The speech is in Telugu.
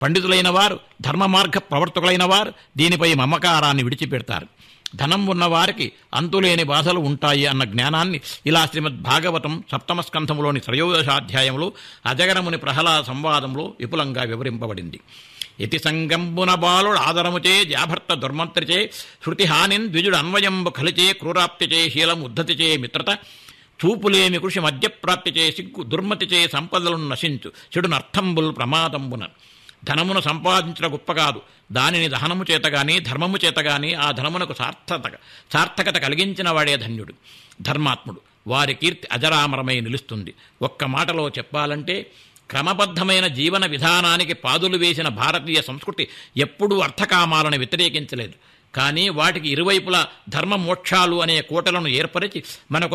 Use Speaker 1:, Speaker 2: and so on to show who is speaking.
Speaker 1: పండితులైన వారు ధర్మ మార్గ ప్రవర్తకులైన వారు దీనిపై మమకారాన్ని విడిచిపెడతారు ధనం ఉన్నవారికి అంతులేని బాధలు ఉంటాయి అన్న జ్ఞానాన్ని ఇలా శ్రీమద్ భాగవతం సప్తమ స్కంధములోని త్రయోదశాధ్యాయంలో అజగరముని ప్రహ్లాద సంవాదంలో విపులంగా వివరింపబడింది ఇతి సంగంబున బాలుడు ఆదరముచే జాభర్త దుర్మంత్రిచే శృతిహానిన్ ద్విజుడు అన్వయంబు కలిచే క్రూరాప్తిచే శీలం ఉద్ధతిచే మిత్రత చూపులేమి కృషి మధ్యప్రాప్తిచే సిగ్గు దుర్మతిచే సంపదలను నశించు చెడునర్థంబుల్ ప్రమాదంబున ధనమును సంపాదించడం గొప్ప కాదు దానిని దహనము చేత గాని ధర్మము చేత గాని ఆ ధనమునకు సార్థక సార్థకత కలిగించిన వాడే ధన్యుడు ధర్మాత్ముడు వారి కీర్తి అజరామరమై నిలుస్తుంది ఒక్క మాటలో చెప్పాలంటే క్రమబద్ధమైన జీవన విధానానికి పాదులు వేసిన భారతీయ సంస్కృతి ఎప్పుడూ అర్థకామాలను వ్యతిరేకించలేదు కానీ వాటికి ఇరువైపులా ధర్మ మోక్షాలు అనే కోటలను ఏర్పరిచి మనకు